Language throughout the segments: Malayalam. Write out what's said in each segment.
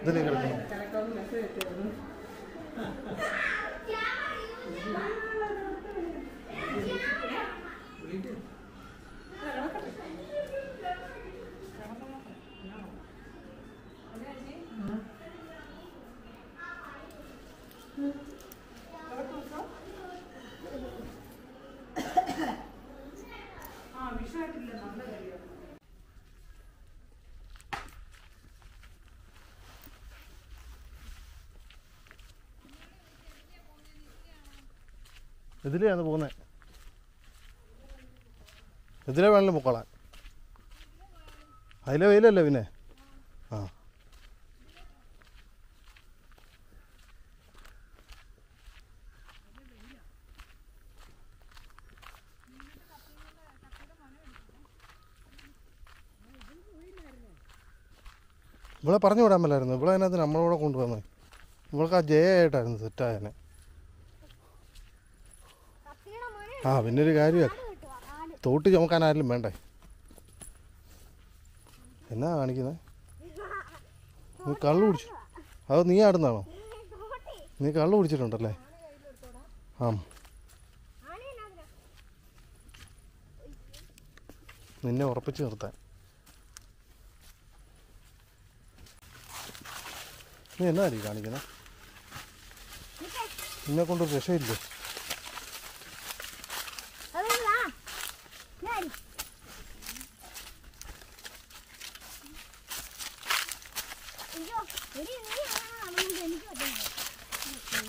ഇതിലേ കിടക്കണം കിടക്കാമെന്ന് മെസ്സേജ് ഇട്ടായിരുന്നു ആ വിഷയമായിട്ടില്ല നല്ല കാര്യമാണ് ഇതിലെയാണ് പോകുന്നത് ഇതിലെ വേണമല്ലോ മുക്കളാൻ അതിലെ വെയിലല്ലേ പിന്നെ ആ ഇവിടെ പറഞ്ഞു വിടാൻ മേലായിരുന്നു ഇവിടെ അതിനകത്ത് നമ്മളിവിടെ കൊണ്ടുവന്നത് ഇവൾക്ക് ആ ജയ ആയിട്ടായിരുന്നു സെറ്റായനെ കത്തിയുടെ മോനെ ആ പിന്നെ ഒരു കാര്യമാണ് ആട് കിട്ടുവാ ആട് തോട്ട് ചുമക്കാൻ ആരും വേണ്ടേ എന്നാ കാണിക്കുന്നത് നീ കള്ളു കുടിച്ചു അത് നീ ആടുന്നാണോ തോട്ടി നീ കള്ളു കുടിച്ചിട്ടുണ്ടല്ലേ ആ ആനേനാ നിന്നെ ഉറപ്പിച്ച് നിർത്താൻ നീ എന്നാ അരി കാണിക്കുന്നത് നിന്നെ കൊണ്ട് രക്ഷയില്ലേ അതെന്താ ഞാൻ അയ്യോ എടി നീ ആണോ അവനോട് എനിക്ക് പറ്റുന്നത്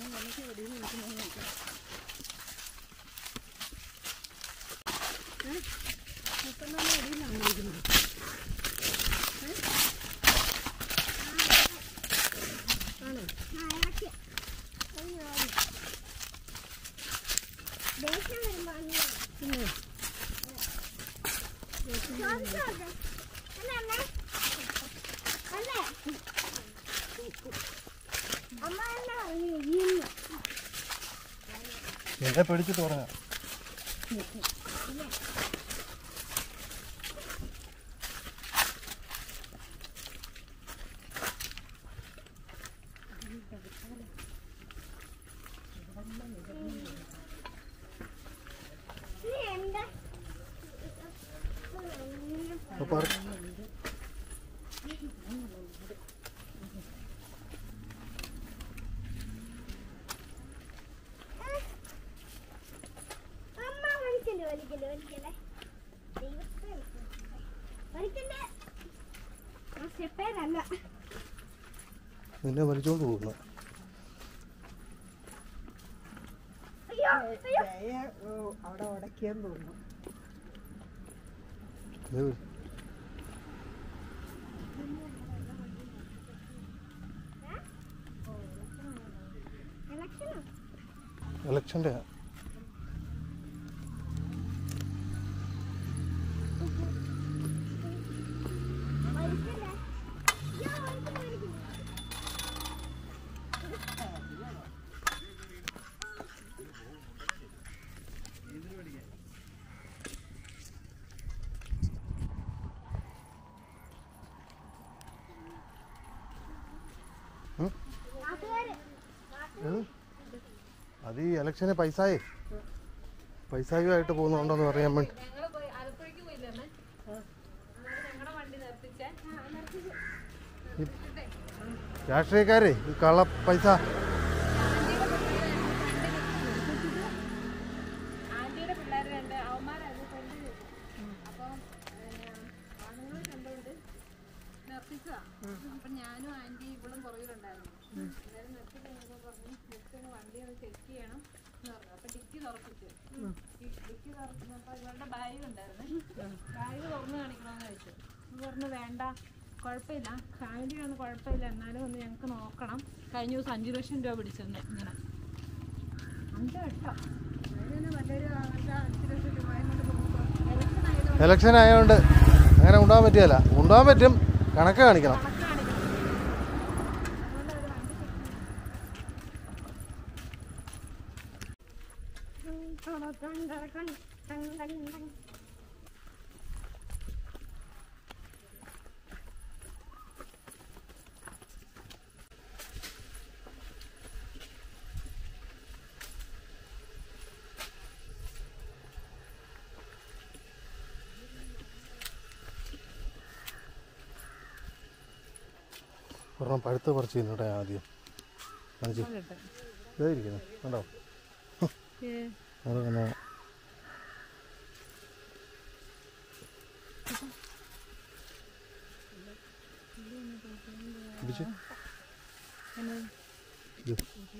ദേഷ്യം വരുമ്പോ അങ്ങനെ ചോദിച്ചോട്ടെ. അല്ലേ അമ്മേ? അല്ലേ? അമ്മ എന്നാ പറഞ്ഞു ഇന്ന് എന്നെ പേടിച്ചിട്ട് പറഞ്ഞ നീ എന്താ അമ്മ വലിക്കല്ലേ വലിക്കല്ലേ വലിക്കല്ലേ ദൈവത്തെ വലിക്കല്ലേ ആ സ്റ്റെപ്പേരല്ല നിന്നെ വലിച്ചോണ്ട് പോകുന്നു അയ്യോ അയ്യോ ജയ ഓ, അവിടെ ഉടക്കിയെന്ന് തോന്നുന്നു ദേ വരൂ. ഇലക്ഷനോ ഇലക്ഷൻ്റെ വലിക്കല്ലേ അയ്യോ വലിക്കല്ലേ വലിക്കല്ലേ നാട്ടുകാര് ഏത്? അത് ഈ ഇലക്ഷന് പൈസായേ പൈസായുമായിട്ട് പോകുന്നുണ്ടോന്ന് പറയാൻ വേണ്ടി ഞങ്ങള് പോയി ആലപ്പുഴയ്ക്ക് പോയില്ലേ അമ്മേ? അന്നേരം ഞങ്ങടെ വണ്ടി നിർത്തിച്ചേ. രാഷ്ട്രീയക്കാരെ ഈ കള്ള പൈസ ആന്റിയുടെ പിള്ളേര് രണ്ട് അവന്മാരായിരുന്നു ഫ്രണ്ട് അപ്പം ആണുങ്ങൾ കണ്ടുകൊണ്ട് നിർത്തിച്ചതാ അപ്പൊ ഞാനും ആന്റി ഇവളും പുറകിലുണ്ടായിരുന്നു അന്നേരം നിർത്തി കഴിഞ്ഞപ്പോ പറഞ്ഞു ജസ്റ്റ് ഒന്ന് വണ്ടി ഒന്ന് ചെക്ക് ചെയ്യണം എന്ന് പറഞ്ഞു അപ്പൊ ഡിക്കി തുറപ്പിച്ചു ഡിക്കി തുറക്കുന്നപ്പോ ഇവളുടെ ബാഗ് ഉണ്ടായിരുന്നു ബാഗ് തുറന്നു കാണിക്കണമെന്ന് ചോദിച്ചു അപ്പൊ പറഞ്ഞു വേണ്ട കുഴപ്പമില്ല ഫാമിലി ഒന്നും കുഴപ്പമില്ല എന്നാലും ഒന്ന് ഞങ്ങൾക്ക് നോക്കണം കഴിഞ്ഞ ദിവസം അഞ്ചു ലക്ഷം രൂപ പിടിച്ചെന്ന് ഇങ്ങനെ അഞ്ച് കേട്ടോ നല്ലൊരു അഞ്ച് ലക്ഷം രൂപ കൊണ്ട് പോകുമ്പോൾ ഇലക്ഷൻ ആയതുകൊണ്ട് ഇലക്ഷൻ ആയതുകൊണ്ട് അങ്ങനെ കൊണ്ടുപോകാൻ പറ്റിയല്ല കൊണ്ടുപോകാൻ പറ്റും കണക്ക് കാണിക്കണം കണക്ക് കാണിക്കണം അതുകൊണ്ട് ഒരു വണ്ടി ചെക്ക് ഒരെണ്ണം പഴുത്ത് പറിച്ച് തിന്നട്ടെ ആദ്യം കാണിച്ച് ഇതായിരിക്കുന്നു കണ്ടോ അത് കണ്ടോ പിടിച്ച് ഇത്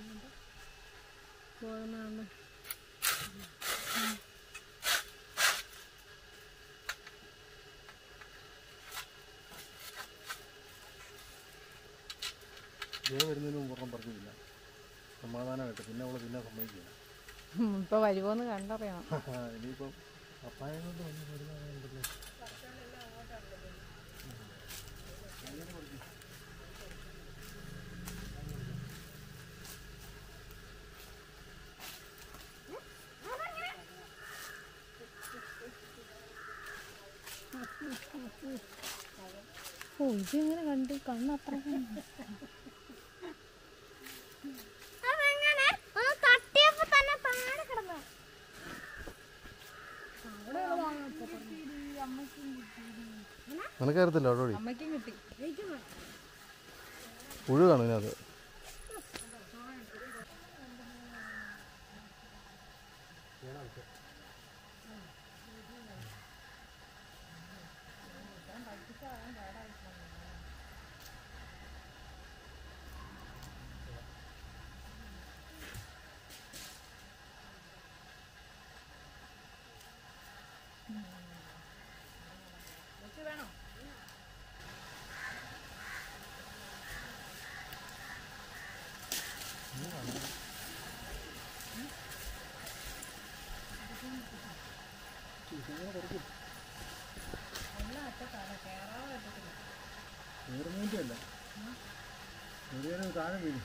ജയ വരുന്നതിന് മുമ്പ് ഒരെണ്ണം പറഞ്ഞില്ല സമാധാനമായിട്ട് പിന്നെ അവള് പിന്നെ സമ്മതിക്കില്ല ഇപ്പൊ വരുമോന്ന് കണ്ടറിയണം ഇനിയിപ്പം പപ്പായ കൊണ്ട് വന്ന് വരുന്നതാണല്ലോ ഓ ഇതെങ്ങനെ കണ്ടു കണ്ണത്ര അതെങ്ങനെ ഒന്ന് തട്ടിയപ്പോ തന്നെ താഴെ കിടന്നു നിനക്കറിയത്തില്ല അവിടെ അമ്മയ്ക്കും കിട്ടി പുഴു കാണും ഇതിനകത്ത് താഴെ വീഴും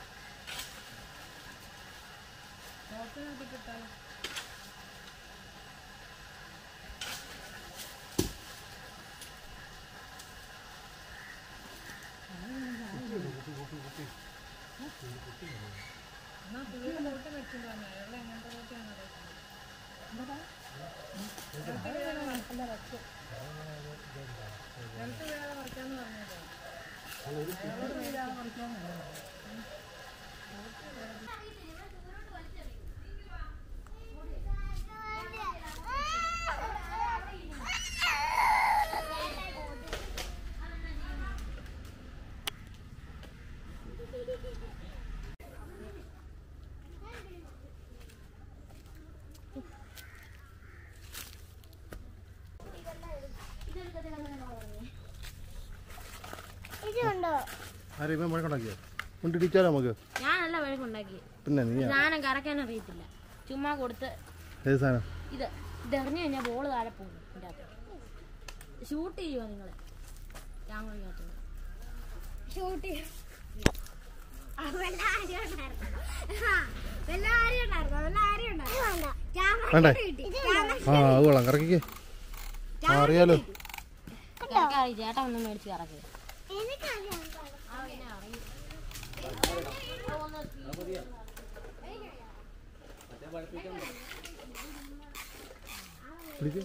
ഇതുണ്ടോ ആരെയും ഇപ്പം മഴക്കുണ്ടാക്കിയോ കൊണ്ടിടിച്ചാലോ നമുക്ക് ഞാനല്ല വഴക്കുണ്ടാക്കി പിന്നെ നീ സാധനം കറക്കാൻ അറിയത്തില്ല ചുമ്മാ കൊടുത്ത് ഏത് സാധനം ഇത് ഇതെറിഞ്ഞു കഴിഞ്ഞാൽ ബോൾ താഴെ പോകും ഇതിൻ്റെ അകത്ത് ഷൂട്ട് ചെയ്യുമോ നിങ്ങൾ ക്യാമറയ്ക്കകത്ത് ഷൂട്ട് ആ, വല്ല ആരും ഉണ്ടായിരുന്നോ? ആ, വല്ല ആരും ഉണ്ടായിരുന്നോ? വല്ല ആരും ഉണ്ടായിരുന്നോ? ക്യാമറ വേണ്ടേ? കിട്ടി. ക്യാമറ ആ അത് കൊള്ളാം കറക്കിക്കേ ആ അറിയാലോ കറക്കാറി ചേട്ടൻ ഒന്നും മേടിച്ച് കറക്കുക എനിക്കറിയാം. പിടിക്ക്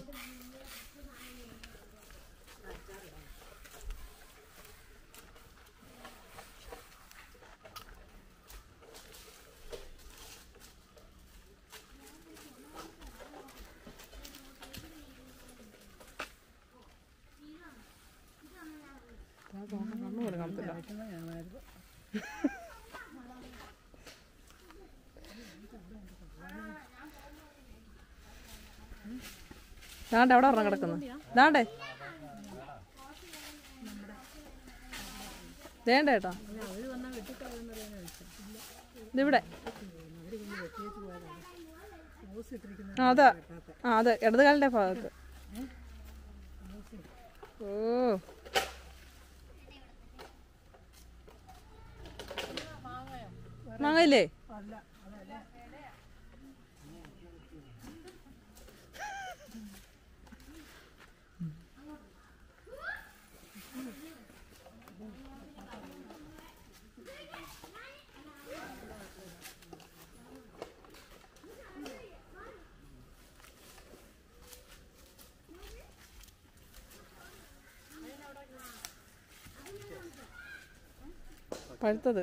ദാണ്ട് അവിടെ ഒരെണ്ണം കിടക്കുന്നു ദാണ്ടേ വേണ്ട കേട്ടോ ഇതിവിടെ ആ അതാ ആ അതെ ഇടതുകാലിന്റെ ഭാഗത്ത് ഓ മാങ്ങയില്ലേ പഴുത്തത്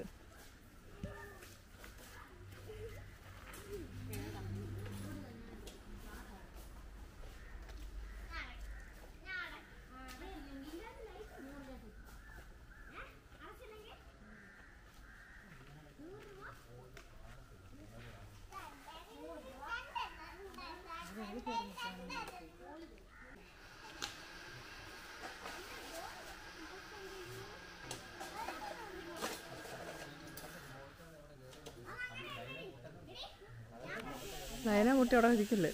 നയന കുട്ടി അവിടെ ഇരിക്കില്ലേ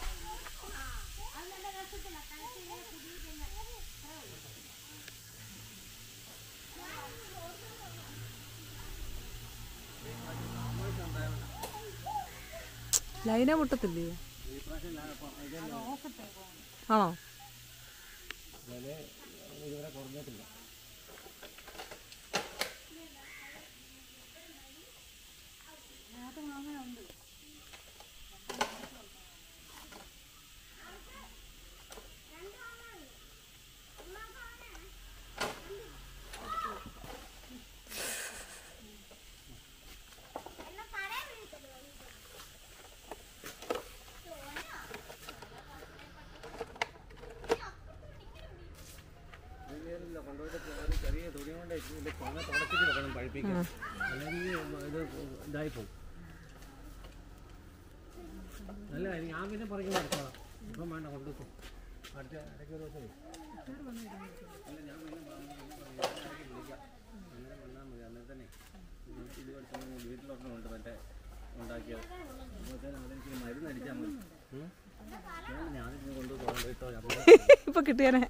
ലൈന പൊട്ടത്തില്ലേ ആണോ ചെറിയ തുണി കൊണ്ട് ഇതിന്റെ കൊന തുടച്ചിട്ട് വെക്കണം പഴുപ്പിക്കാൻ അല്ലെങ്കിൽ ഇത് ഇതായി പോകും നല്ല ഞാൻ പിന്നെ പറിക്കുന്ന എടുത്തോളാം ഇപ്പം വേണ്ട കൊണ്ടുവെക്കും അടുത്ത ഇടയ്ക്ക് ഒരു ദിവസം അല്ല ഞാൻ പിന്നെ വിളിക്കാം അങ്ങനെ വന്നാൽ മതി അന്നേരം തന്നെ ഇത് ഇത് പഠിച്ചൊന്നും വീട്ടിലൊരെണ്ണം ഉണ്ട് മറ്റേ ഉണ്ടാക്കിയത് അപ്പോഴത്തേനും അതെനിക്ക് മരുന്ന് അടിച്ചാൽ മതി ഉം? ഞാൻ ഞാനിത് കൊണ്ടുപോയി തോന്നിട്ടോ ഇപ്പൊ കിട്ടിയാനെ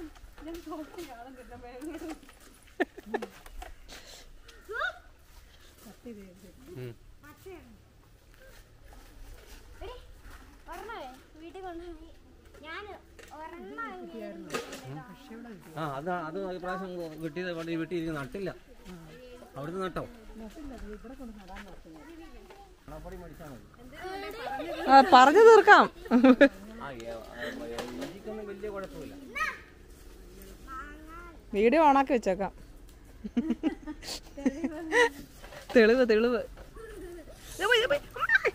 എടി, ഒരെണ്ണമേ വീട്ടിൽ കൊണ്ടുപോയി ഞാൻ ഒരെണ്ണം ആ അത് അത് ഈ പ്രാവശ്യം കിട്ടിയത് കൊണ്ട് ഈ വീട്ടിൽ ഇരിക്കുന്ന നട്ടില്ല അവിടുന്ന് നട്ടോ മണപ്പൊടി മേടിച്ചാൽ മതി ആ, പറഞ്ഞു തീർക്കാം ആ ഏ- ആ, ഇഞ്ചിക്കൊന്നും വലിയ കുഴപ്പമില്ല വീഡിയോ ഓണാക്കി വെച്ചേക്കാം തെളിവ് തെളിവ് ഏയ് പോയ്, ഏയ് പോയ്. അമ്മേ.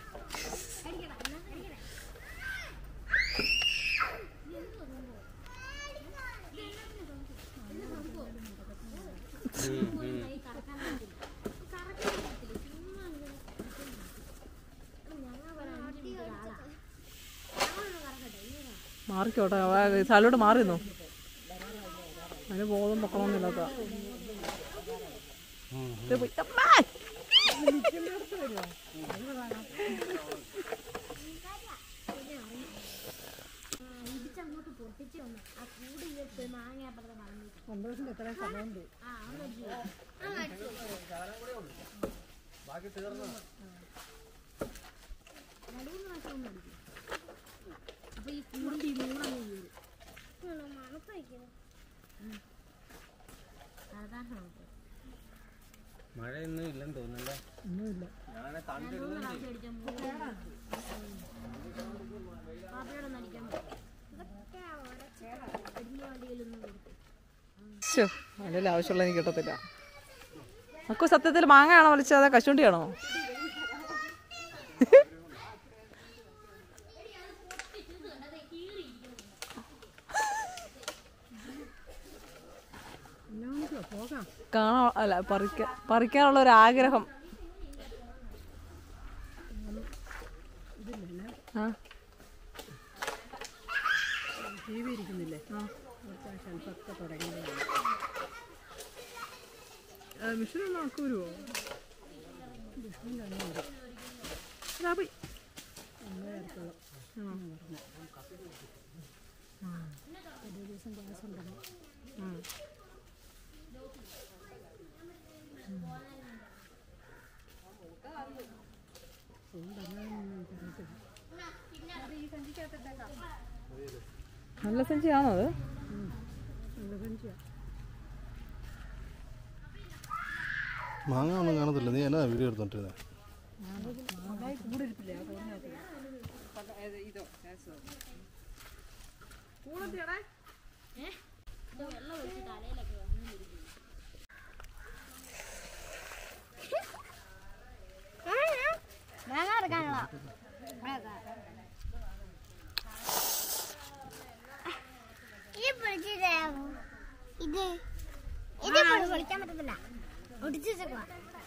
മാറിക്കോട്ടെ സ്ഥലോട്ട് മാറിന്നോ അതിന് ബോധം പൊക്കണമെന്നില്ലാത്ത ദേ പോയി. അമ്മേ. ഇടിച്ചങ്ങോട്ട് പൊട്ടിച്ച് വന്നു ആ കൂടി ഇട്ട് മാങ്ങ അപ്പുറത്തെ പറഞ്ഞു സന്തോഷം എത്ര സമയമുണ്ട് ആ ഒന്ന് അടിച്ചു. ആ അടിച്ചു. ബാക്കി തീർന്നു നടുവിന്ന് പ്രാവശ്യം ഒന്ന് അടിക്കും അപ്പൊ ഈ കൂടിന്റെ ഈ മൂടങ്ങ് വീഴും മണത്ത് വയ്ക്കുന്നു അതാണ് നമുക്ക് മഴയൊന്നും ഇല്ലെന്ന് തോന്നുന്നല്ലേ ഒന്നുമില്ല ഞാൻ തണ്ടിടുന്നു പാപ്പയോടൊന്നും അടിക്കാൻ ഇതൊക്കെ അടിഞ്ഞ വണ്ടിയിലൊന്നും കൊടുത്തു ശ്ശോ, അതിൻ്റെ ആവശ്യമുള്ള എനിക്ക് കിട്ടത്തില്ല അക്കു സത്യത്തിൽ മാങ്ങയാണോ വലിച്ചത് അതോ കശുണ്ടിയാണോ നമുക്ക് പോകാം കാണാൻ അല്ല പറിക്കാൻ പറിക്കാനുള്ള ഒരു ആഗ്രഹം ആ ടി വി ഇരിക്കുന്നില്ലേ അവിടുത്തെ ആ ഷെൽഫൊക്കെ തുടങ്ങിയതാണ് മിഷനൊന്നും ആക്കി വരുമോ മിഷൻ കഴിഞ്ഞു വരും ഇതാ പോയി. ഒന്നേ അടുത്തോളം ഒരു ദിവസം ക്ലാസ് ഉണ്ടെന്ന് ഉം. നല്ല സഞ്ചിയാണോ അത് നല്ല സഞ്ചിയാ മാങ്ങ ഒന്നും കാണത്തില്ല നീ എന്നാ വീഡിയോ എടുത്തോണ്ടിരുന്നത് മാതായി കൂടെ ഇരിപ്പില്ലേ ആ തോന്നിനകത്ത് വെള്ളം ഒഴിച്ച് തലയിലൊക്കെ വന്നു ഇത് പൊളിച്ച് തരാമോ ഇത് ഇത് പൊളിക്കാൻ പറ്റത്തില്ല ഒടിച്ചു വെച്ചേക്കുവാ.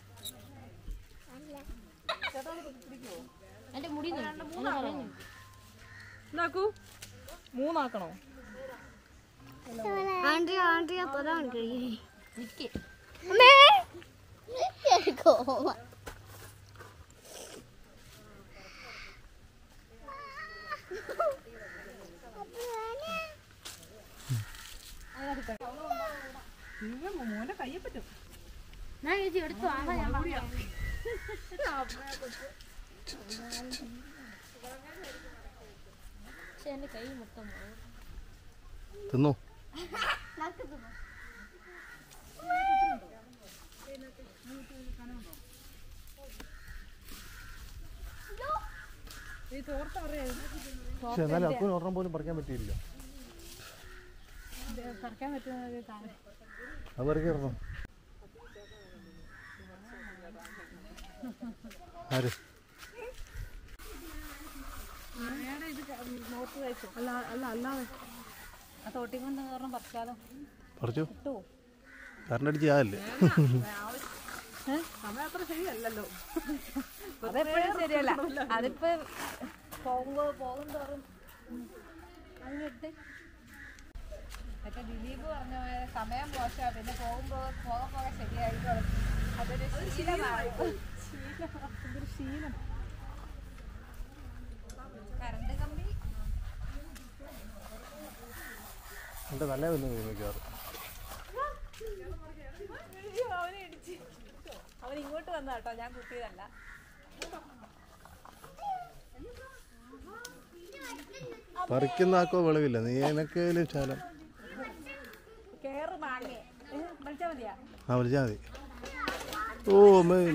എന്റെ മുടി പറയുന്നു എന്നാക്കൂ മൂന്നാക്കണോ ആൻഡ്രിയ ആൻഡ്രിയ അപ്പതാണ് കഴിയേ നിക്ക് അമ്മേ എടുക്കോ മോനെ കയ്യെ പറ്റും ഞാൻ ചേച്ചി എടുത്തു ആകാൻ ഞാൻ പറഞ്ഞു പക്ഷെ എന്റെ കൈ മൊത്തം മുറിവ്. തിന്നോ ഈ തോർത്ത് അറിയാം പക്ഷെ എന്നാലും അക്കുവിന് ഒരെണ്ണം പോലും പറിക്കാൻ പറ്റിയില്ല കറക്കാൻ പറ്റുന്നത് അത് പറിക്കായിരുന്നു ആര് അല്ല അല്ല അല്ലാതെ ആ തോട്ടി കൊണ്ട് ഒരെണ്ണം പറിച്ചാലോ പറിച്ചു കറണ്ട് അടിച്ച് ആല്ലേ സമയം അത്ര ശരിയല്ലല്ലോ അതെപ്പോഴും ശരിയല്ല അതിപ്പോ പോകുമ്പോ പോകും തോറും അതിനെടുത്ത് മറ്റേ ദിലീപ് പറഞ്ഞ പോലെ സമയം മോശമാണ് പിന്നെ പോകുമ്പോ പോകെ പോകെ ശരിയായിക്കോളും അതൊരു ശീലമാണ് അതൊരു ശീലം കറണ്ട് കമ്പി എൻ്റെ തല വന്നു മിക്കവാറും അവനെ ഇടിച്ച് അവൻ ഇങ്ങോട്ട് വന്ന കേട്ടോ ഞാൻ കുത്തിയതല്ല പറിക്കുന്ന ആക്കോ വെളിവില്ല നീ എനക്കേലും ശാലം കേറ് മാങ്ങേ വിളിച്ചാ മതിയാ ആ വിളിച്ചാൽ മതി ഓ മെയിൻ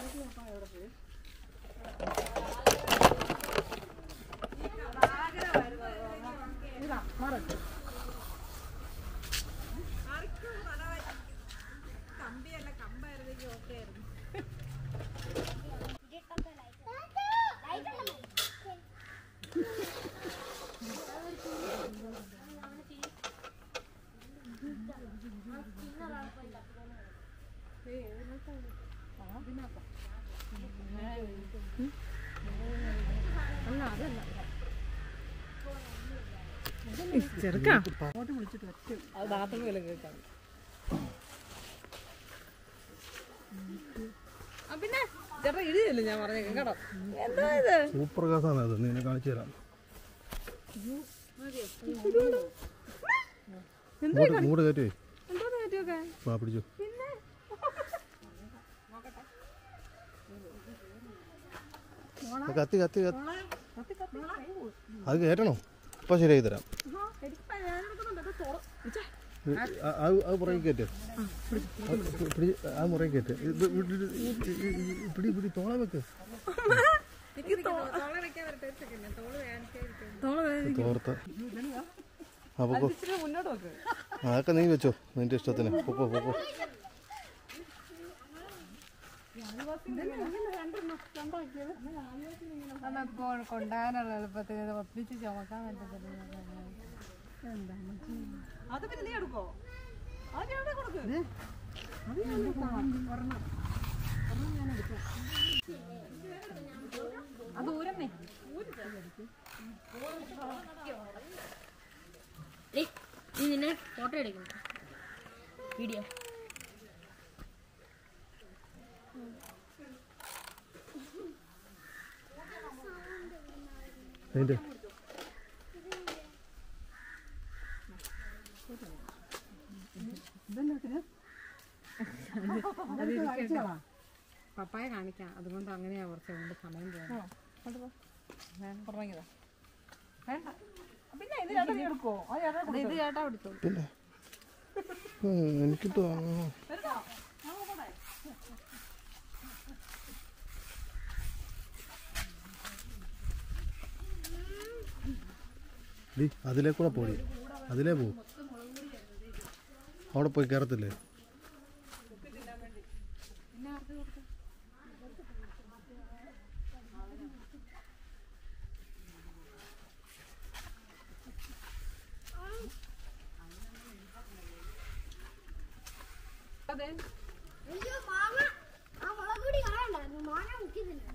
ചെറുക്കാ അത് ബാത്റൂമിൽ വല്ല കേൾക്കാം പിന്നെ ചേട്ടാ ഇടിയല്ലേ ഞാൻ പറഞ്ഞേക്കാം കേട്ടോ എന്താ ഇത് സൂപ്പർ കാസാണ് അത് നീ എന്നെ കാണിച്ചു തരാം മൂട് മൂട് കയറ്റി എന്തോ പറ്റിയൊക്കെ വാ പിടിച്ചു ആ, കത്തി കത്തി കത്തി അത് കയറ്റണോ ഇപ്പം ശരിയായി തരാം ആ- ആ അത് പുറകെ കയറ്റ് അത് പിടി ആ മുറകെ കയറ്റ് ഇത് ഇവിടെ ഇത് ഇത് ഇത് പിടി പിടി തോളെ വെക്ക് തോർത്ത് ആ പൊക്കോ ഇച്ചിരി മുന്നോട്ട് വെക്ക് അതൊക്കെ നീ വെച്ചോ നിന്റെ ഇഷ്ടത്തിന് പൊക്കോ പൊക്കോ കൊണ്ടാകാനുള്ള എളുപ്പത്തിൽ ഒപ്പിച്ച് ചുമക്കാൻ പറ്റത്തില്ല അത് പിന്നെ നീ എടുക്കോ അത് ഞാൻ ഇവിടെ കൊടുക്ക് അത് ഊരന്നേ ഏയ്, നീ നിന്നെ ഫോട്ടോ എടുക്കുന്നു വീഡിയോ അതിൻ്റെ പപ്പായ കാണിക്കാം അതുകൊണ്ട് അങ്ങനെയാ കുറച്ച് കൊണ്ട് സമയം പോകുന്നത് പറഞ്ഞതാ വേണ്ട പിന്നെ ഇത് ചേട്ടാ നീ എടുക്കോ അത് ചേട്ടാ അത് ഇത് ചേട്ടാ പിടിച്ചോളൂ പിന്നെ ഉം, എനിക്കിട്ട് വാങ്ങണോ ഡി അതിലേ കൂടെ പോടി അതിലേ പോ അവിടെ പോയി കയറത്തില്ലേ അതെ അയ്യോ മാങ്ങ ആ മുളക് പൊടി കാണണ്ടായിരുന്നു മാങ്ങ മുക്കിയതില്ല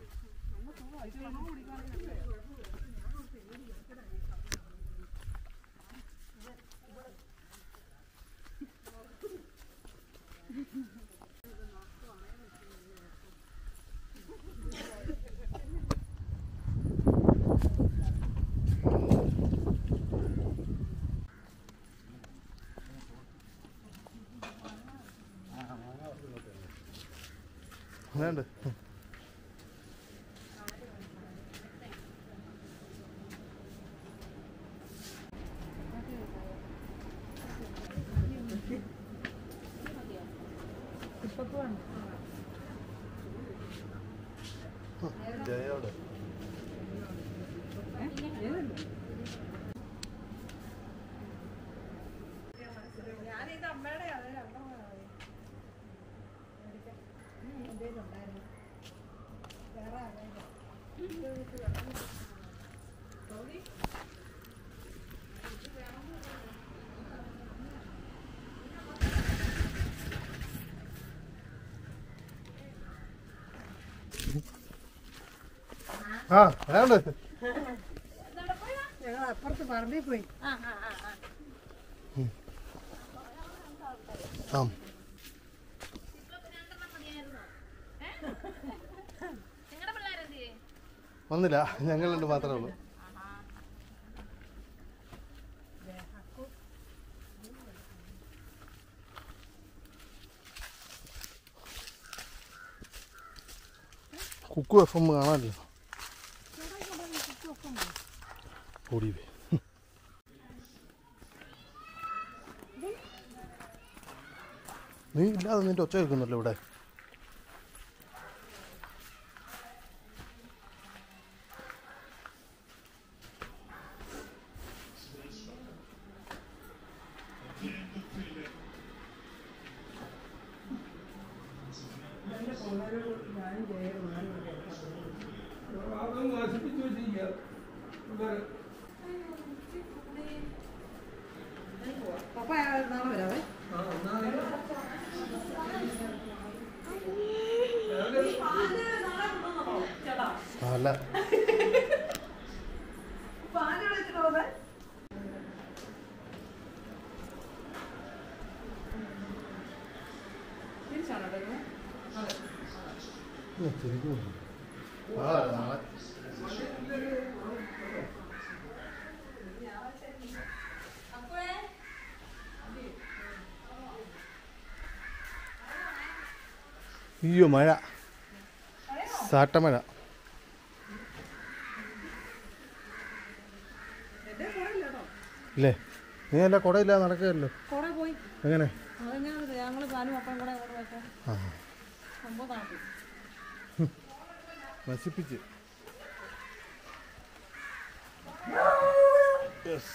വേണ്ട ജയോടെ ആ വേണ്ട ഞങ്ങൾ അപ്പുറത്ത് പറമ്പിൽ പോയി ആ നിങ്ങളുടെ പിള്ളേരെന്ത് വന്നില്ല ഞങ്ങൾ രണ്ട് മാത്രമേ ഉള്ളൂ കുക്കു എഫ് എം കാണാമല്ലോ ഓടി പോയി. നീ ഇല്ലാതെ നിന്റെ ഒച്ച കേൾക്കുന്നല്ലോ ഇവിടെ പപ്പ നാളെ വരാവേ ആ, അല്ല ഉം, ശരിക്കും ആ നാളെ അയ്യോ മഴ സാട്ടമഴ ഇല്ലേ നീ അല്ല കുടയില്ലാതെ നടക്കുകയല്ലോ കുറെ പോയി എങ്ങനെ അതെങ്ങനെയാണ് ഞങ്ങൾ ഞാനും അപ്പം കൂടെ കൂടെ വെച്ചാൽ ആ സംഭവം നടത്തി നശിപ്പിച്ച് യെസ്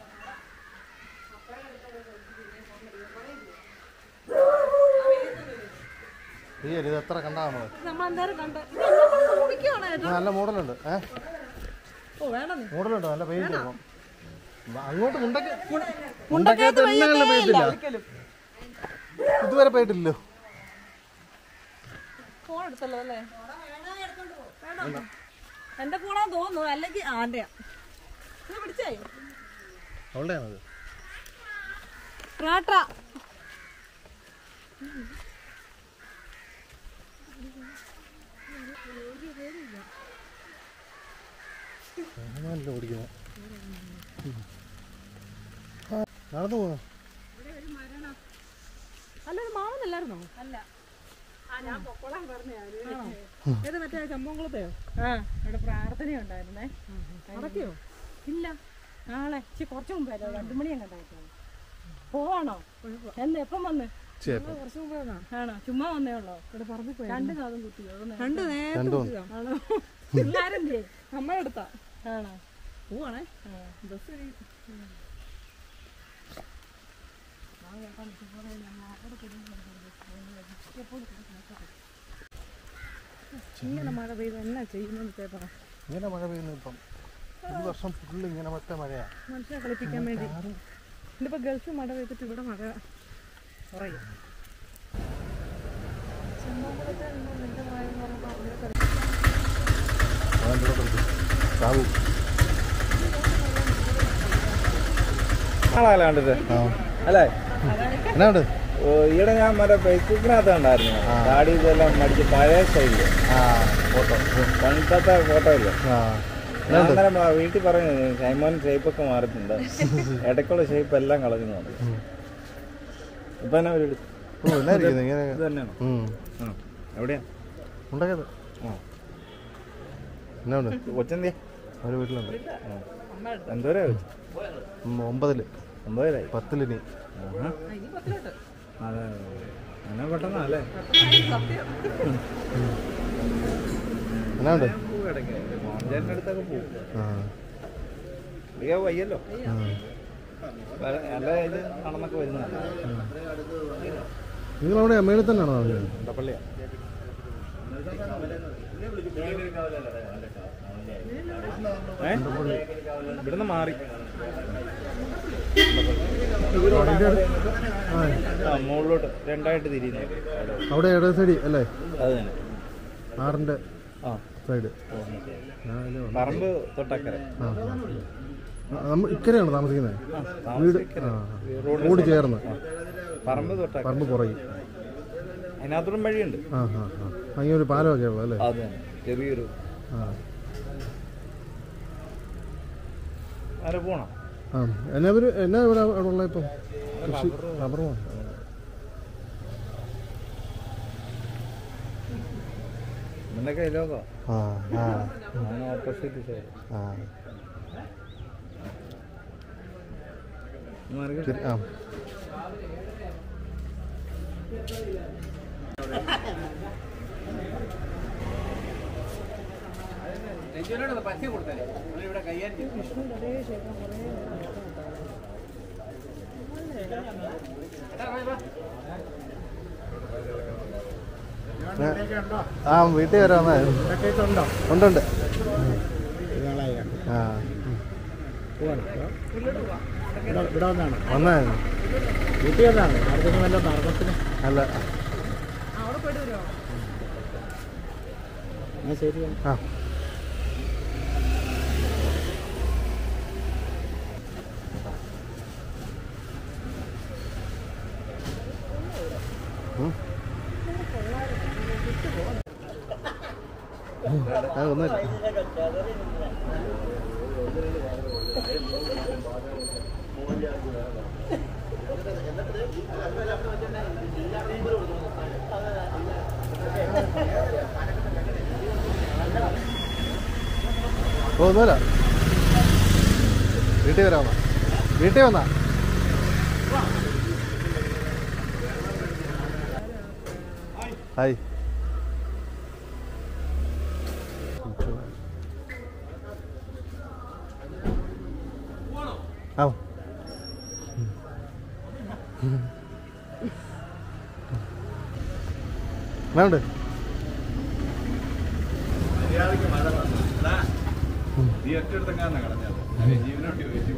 ഈ ഇത് എത്ര കണ്ടാ നമ്മള് നമ്മൾ എന്തായാലും കണ്ട് ഇത് എന്നെ കൊണ്ട് നോക്കിക്കുവാണ് ഇത് നല്ല മോഡലുണ്ട് ഏ ഓ വേണം നീ മോഡലുണ്ട് നല്ല പെയിന്റ് ഇപ്പം അങ്ങോട്ട് മുണ്ടക്ക മുണ്ടക്കയത്ത് മുണ്ടക്കയത്ത് പെയ്യത്തേ പെയ്യത്തില്ല ഇല്ല ഒരിക്കലും ഇതുവരെ പെയ്തില്ലല്ലോ ഫോൺ എടുത്തല്ലോ അല്ലേ വേണോ? എന്റെ ഫോണാന്ന് തോന്നുന്നു അല്ലെങ്കിൽ ആന്റെയാ ഇത് പിടിച്ചേ അവളുടെയാണത് റാട്ട നല്ല ഓടിക്കുന്നത് നടന്നു പോകാം അല്ല ഇത് മാവുന്നല്ലായിരുന്നോ അല്ല ആ ഞാൻ പൊക്കോളാൻ പറഞ്ഞാല് ഏത് മറ്റേ ചമ്പംകുളത്തെയോ ആ ഇവിടെ പ്രാർത്ഥന ഉണ്ടായിരുന്നേ നടത്തിയോ ഇല്ല നാളെ ഇച്ചിരി കുറച്ച് മുമ്പായിരുന്നു രണ്ടു മണി അങ്ങോട്ടായിട്ടാണ് പോവാണോ എന്ന് എപ്പം വന്ന് ചേപ്പം കുറച്ച് മുമ്പ് വന്നാ ആണോ ചുമ്മാ വന്നേ ഉള്ളോ ഇവിടെ പറമ്പിൽ പോയി രണ്ട് കാതും കുത്തിയോ അത് നേ- രണ്ട് നേരത്തെ രണ്ടു കുത്തിയതാ. ആണോ പിള്ളേരെന്തേ അമ്മ എടുത്താ ആണോ പോവാണേ ആ. ബസ് ഇങ്ങനെ മഴ പെയ്ത് എന്നാ ചെയ്യുന്നെന്ന് പേപ്പറ ഇങ്ങനെ മഴ പെയ്യുന്നു ഇപ്പം ഈ വർഷം ഫുള്ള് ഇങ്ങനെ മറ്റേ മഴയാ മനുഷ്യനെ കളിപ്പിക്കാൻ വേണ്ടി ഇതിപ്പോ ഗൾഫ് മഴ പെയ്തിട്ട് ഇവിടെ മഴ കുറയും സാബു ആളാണ് കണ്ടിട്ട് ആ അല്ലേ എന്നാ ഉണ്ട് ഓ, ഈയിടെ ഞാൻ മറ്റേ ഫേസ്ബുക്കിനകത്ത് കണ്ടായിരുന്നു ഡാഡി ഇതെല്ലാം മടിച്ച് പഴയ സ്റ്റൈലില് ആ ഫോട്ടോ പണ്ടത്തെ ഫോട്ടോ ഇല്ലേ ആ ഞാൻ അന്നേരം ആ വീട്ടിൽ പറഞ്ഞു ഷൈമോൻ ഷേപ്പൊക്കെ മാറിയിട്ടുണ്ട് ഇടയ്ക്കുള്ള ഷേപ്പ് എല്ലാം കളഞ്ഞു പറഞ്ഞു ഇപ്പൊ എന്നാ ഒരു ഓ എന്നായിരിക്കുന്നു ഇങ്ങനെ ഇത് തന്നെയാണോ ഉം. ആ എവിടെയാ ഉണ്ടാക്കിയത് ആ എന്നാ ഉണ്ട് കൊച്ചെന്തിയാ ഒരു വീട്ടിലുണ്ട് എന്തോരാ ഉം, ഒമ്പതില് ഒമ്പതിലായി പത്തിലിനി ആഹാ. ഇനി പത്തിലോട്ട് അതെ അങ്ങനെ പെട്ടെന്നാ അല്ലേ എന്നാ ഉണ്ട് പോവും ഇടയ്ക്ക് മോഹൻചാന്റെ അടുത്തൊക്കെ പോകും ആ ഇതൊക്കെ വയ്യല്ലോ ആ. വര- നല്ല ഇത് നടന്നൊക്കെ വരുന്നതല്ലേ നിങ്ങളവിടെ മേളിൽ തന്നെയാണോ താമസിക്കുന്നത് ഉണ്ടപ്പള്ളിയാ ഏ ഇവിടുന്ന് മാറി അതിൻ്റെ അടുത്ത് ആ ആ മുകളിലോട്ട് രണ്ടായിട്ട് തിരിയുന്നത് അവിടെ ഇട സൈഡ് അല്ലേ അത് തന്നെ ആറിൻ്റെ ആ സൈഡ് ഞാൻ അതിലേ വന്നു. പറമ്പ് തൊട്ടക്കര ആ ആ. ആ, നമ്മൾ ഇക്കരെയാണോ താമസിക്കുന്നത് ആ, വീട് താമസിക്കര. ആ റോഡിന് റോഡ് സൈഡ്. ചേർന്ന് പറമ്പ് തൊട്ടക്കര പറമ്പ് പുറകെ അതിനകത്തോടും വഴിയുണ്ട് ആ ആ ആ അങ്ങനെ ഒരു പാലമൊക്കെ ഉള്ളത് അല്ലേ അത് തന്നെ ചെറിയൊരു ആ ആരെ പോണം ആ എന്നാ ഒരു എന്നാ ഇവിടെ അവിടെ ഉള്ള ഇപ്പം കൃഷി റബ്ബർ നിന്നൊക്കെ ലോകോ ആ ആ ഞാൻ ഓപ്പോസിറ്റ് സൈഡ് ആ മാറി ശരി ആ പച്ച കൊടുത്തേ ഇവിടെ കൈയാറ്റി ആ വീട്ടിൽ വരാമെന്നാ ഉണ്ടുണ്ട് ആ ഇവിടെ വന്നാണ് വന്നായിരുന്നു വീട്ടിൽ വന്നാണ് അടുത്തൊന്നും വല്ല മർമ്മത്തിന് അല്ല അവിടെ പോയിട്ട് വരുമോ എന്നാ ശരി ആ ഉം. ആ ഒന്നുമില്ല ഓ, ഒന്നുമില്ല വീട്ടിൽ വരാമോ വീട്ടിൽ വന്നാ ഹായ് ആ വേണ്ട നീ ഒറ്റടുത്തെങ്ങാണ് കളഞ്ഞത് ജീവനോട്ട് ചോദിച്ചു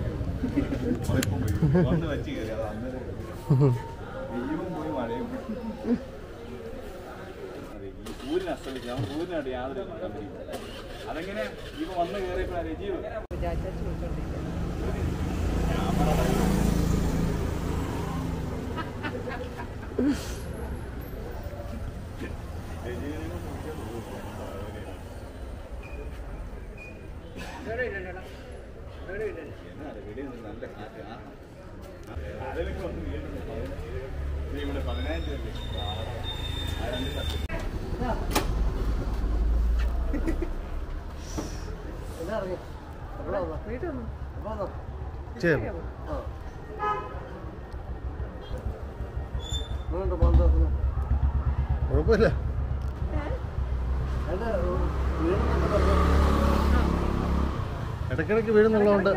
വന്ന് വെച്ച് കയറി അത് അന്നേരം ദൈവം പോയി മഴയും അതെ, ഈ സൂര്യൻ അസ്തമിച്ചു നമ്മൾ സൂര്യനായിട്ട് യാതൊരു കമ്പനിയും അതെങ്ങനെ ഇപ്പൊ വന്ന് കയറിയപ്പോ രജീവ് വിചാരിച്ചാൽ ചോദിച്ചോണ്ടിരിക്കും എന്നാണ് വെളിയിൽ നിന്ന് നല്ല കാറ്റ് ആ അതിലൊക്കെ വന്ന് വീഴുന്നു ഇത് ഇവിടെ പതിനായിരം രൂപ ആ രണ്ട് ലക്ഷം വീട്ടിൽ വന്നു ശരി കുഴപ്പമില്ല ഇടയ്ക്കിടയ്ക്ക് വീഴുന്നുള്ളതുകൊണ്ട്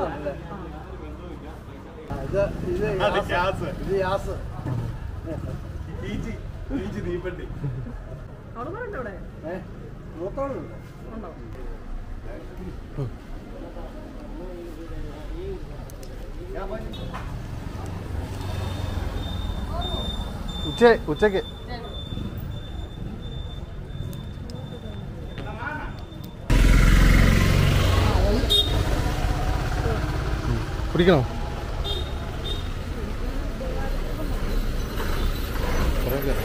അവിടെ ഉണ്ടോ അവിടെ ഉണ്ടോ ഉച്ച ഉച്ചക്ക് പിടിക്കണോ കുറേ കയറാം.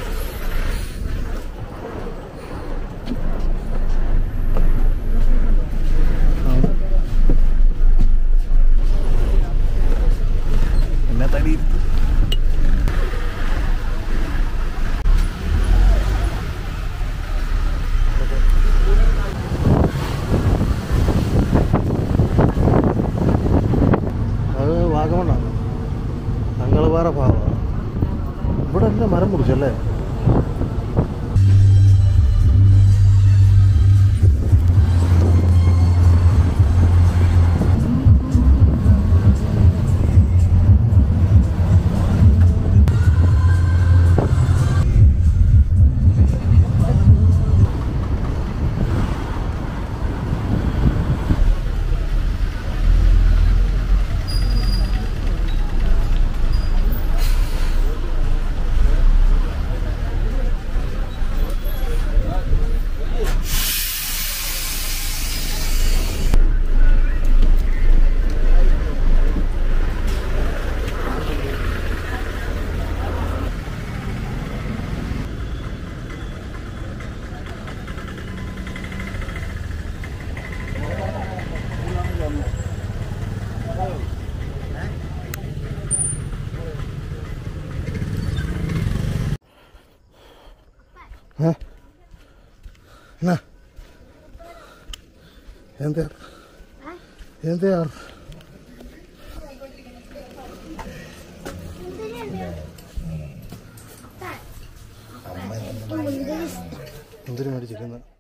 ആ. എന്നാ തടി അത് വാഗമണ്ണാണ് തങ്ങളപാറ ഭാഗമാണ് ഇവിടെ എല്ലാം മരം മുറിച്ചല്ലേ ഏ എന്നാ എന്താ എന്താ എന്തിനു മേടിച്ചിരുന്നത്